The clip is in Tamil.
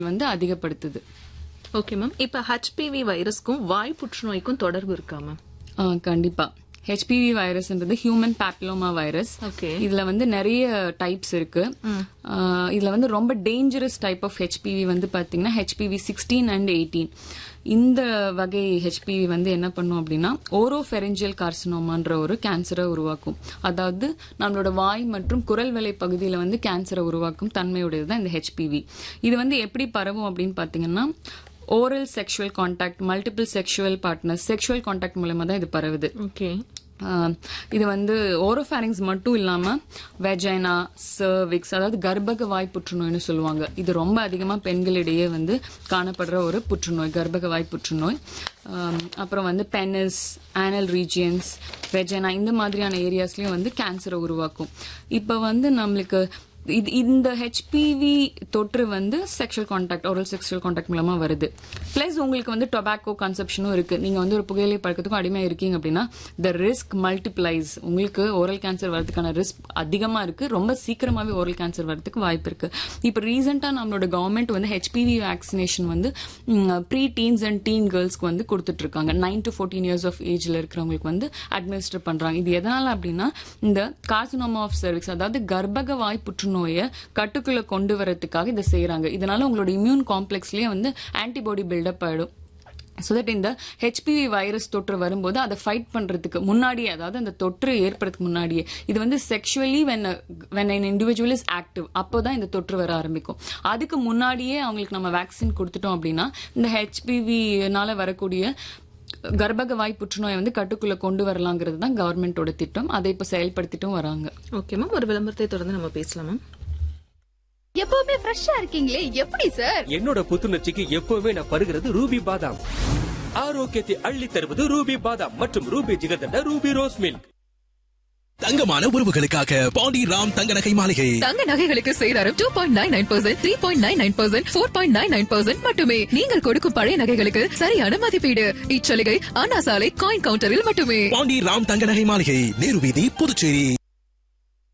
வந்து அதிகப்படுத்துது ஓகே மேம் இப்ப ஹெச்பிவி வைரஸ்க்கும் வாய் புற்றுநோய்க்கும் தொடர்பு இருக்கா மேம் ஆ, கண்டிப்பா ஹெச்பிவி வைரஸ்ன்றது ஹியூமன் பேப்லோமா வைரஸ் Okay. இதுல வந்து நிறைய டைப்ஸ் இருக்கு ஆ, இதுல வந்து ரொம்ப டேஞ்சரஸ் டைப் ஆஃப் ஹெச்பிவி வந்து பாத்தீங்கன்னா ஹெச்பிவி சிக்ஸ்டீன் அண்ட் எயிட்டீன் இந்த வகை ஹெச்பிவி வந்து என்ன பண்ணும் அப்படின்னா ஓரோஃபெரஞ்சியல் கார்சினோமான்ற ஒரு கேன்சரை உருவாக்கும் அதாவது நம்மளோட வாய் மற்றும் குரல் வலை பகுதியில வந்து கேன்சரை உருவாக்கும் தன்மையுடையது தான் இந்த ஹெச்பிவி இது வந்து எப்படி பரவும் அப்படின்னு பாத்தீங்கன்னா oral sexual contact multiple sexual partners sexual contact மூலமா தான் இது பரவுது ஓகே ஆஹ் இது வந்து ஓரோஃபாரிங்ஸ் மட்டும் இல்லாம வெஜைனா சர்விக்ஸ் அதாவது கர்ப்பக வாய் புற்றுநோய்னு சொல்லுவாங்க இது ரொம்ப அதிகமா பெண்களிடையே வந்து காணப்படுற ஒரு புற்றுநோய் கர்ப்பக வாய் புற்றுநோய் ஆம், அப்புறம் வந்து பெனிஸ் ஆனல் ரீஜியன்ஸ் வெஜைனா இந்த மாதிரியான ஏரியாஸ்லயும் வந்து கேன்சரை உருவாக்கும் இப்போ வந்து நம்மளுக்கு இது இந்த ஹெச்பிவி தொற்று வந்து sexual contact oral sexual contact மூலமா வருது பிளஸ் உங்களுக்கு வந்து டொபாக்கோ கன்சப்ஷனும் இருக்கு நீங்க வந்து ஒரு புகையிலை பழக்கத்துக்கும் அடிமை இருக்கீங்க அப்படின்னா த ரிஸ்க் மல்டிப்ளைஸ் உங்களுக்கு ஓரல் கேன்சர் வரதுக்கான ரிஸ்க் அதிகமா இருக்கு ரொம்ப சீக்கிரமாவே ஓரல் கேன்சர் வரதுக்கு வாய்ப்பு இருக்கு இப்போ ரீசெண்டா நம்மளோட கவர்மெண்ட் வந்து ஹெச்பிவி வேக்சினேஷன் வந்து ப்ரீ டீன்ஸ் அண்ட் டீன் கேர்ள்ஸ்க்கு வந்து கொடுத்துட்டு இருக்காங்க nine to fourteen years of ஏஜ்ல இருக்கிறவங்களுக்கு வந்து அட்மினிஸ்டர் பண்றாங்க இது எதனால அப்படின்னா இந்த கார்சினோமா ஆஃப் சர்விக்ஸ் அதாவது கர்ப்பக வாய் புற்றுநோயை கட்டுக்குள்ள கொண்டு வரதுக்காக இதை செய்யறாங்க இதனால உங்களோட இம்யூன் காம்ப்ளெக்ஸ்லயே வந்து ஆன்டிபாடி பில்டப் ஆயிடும் ஸோ தட் இந்த ஹெச்பிவி வைரஸ் தொற்று வரும்போது அதை ஃபைட் பண்றதுக்கு முன்னாடியே அதாவது அந்த தொற்று ஏற்படுறதுக்கு முன்னாடியே இது வந்து sexually when when an individual is active அப்போதான் இந்த தொற்று வர ஆரம்பிக்கும் அதுக்கு முன்னாடியே அவங்களுக்கு நம்ம வேக்சின் கொடுத்துட்டோம் அப்படின்னா இந்த ஹெச்பிவினால வரக்கூடிய கர்ப்பக வாய் புற்றுநோயை வந்து கட்டுக்குள்ள கொண்டு வரலாங்கிறது தான் கவர்மெண்டோட திட்டம் அதை இப்போ செயல்படுத்திட்டும் வராங்க ஓகே மேம் ஒரு விளம்பரத்தை தொடர்ந்து நம்ம பேசலாம் மேம் எப்பவுமே ஃப்ரெஷ்ஷா இருக்கீங்களே எப்படி சார் என்னோட புத்துணர்ச்சிக்கு எப்பவுமே நான் பருகிறது ரூபி பாதாம் ஆரோக்கியத்தை அள்ளி தருவது ரூபி பாதாம் மற்றும் Ruby Jigarthanda Ruby rose milk தங்கமான உறவுகளுக்காக பாண்டி ராம் தங்க நகை மாளிகை தங்க நகைகளுக்கு சேதாரம் two point nine nine percent three point nine nine percent four point nine nine percent மட்டுமே நீங்கள் கொடுக்கும் பழைய நகைகளுக்கு சரியான மதிப்பீடு இச்சலுகை அண்ணா சாலை காயின் கவுண்டரில் மட்டுமே பாண்டி ராம் தங்க நகை மாளிகை நேரு வீதி புதுச்சேரி